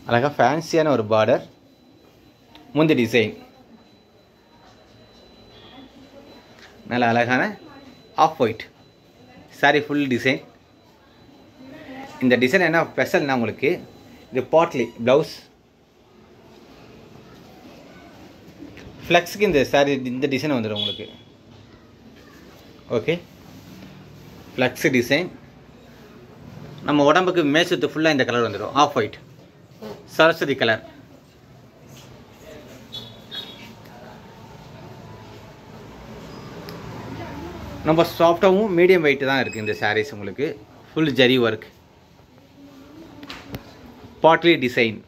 அழகாக ஃபேன்சியான ஒரு பார்டர் முந்தி டிசைன் நல்ல அழகான off white sari full design இந்த டிசைன் என்ன ஸ்பெஷல்னா உங்களுக்கு இது பாட்லி ப்ளவுஸ் ஃப்ளெக்ஸுக்கு இந்த சாரி இந்த டிசைன் வந்துடும் உங்களுக்கு ஓகே ஃப்ளெக்ஸு டிசைன் நம்ம உடம்புக்கு மேசத்து ஃபுல்லாக இந்த கலர் வந்துடும் ஆஃப் ஒயிட் சரஸ்வதி கலர் ரொம்ப சாஃப்டாகவும் மீடியம் வெயிட் தான் இருக்குது இந்த சாரீஸ் உங்களுக்கு ஃபுல் ஜரி ஒர்க் பாட்லி டிசைன்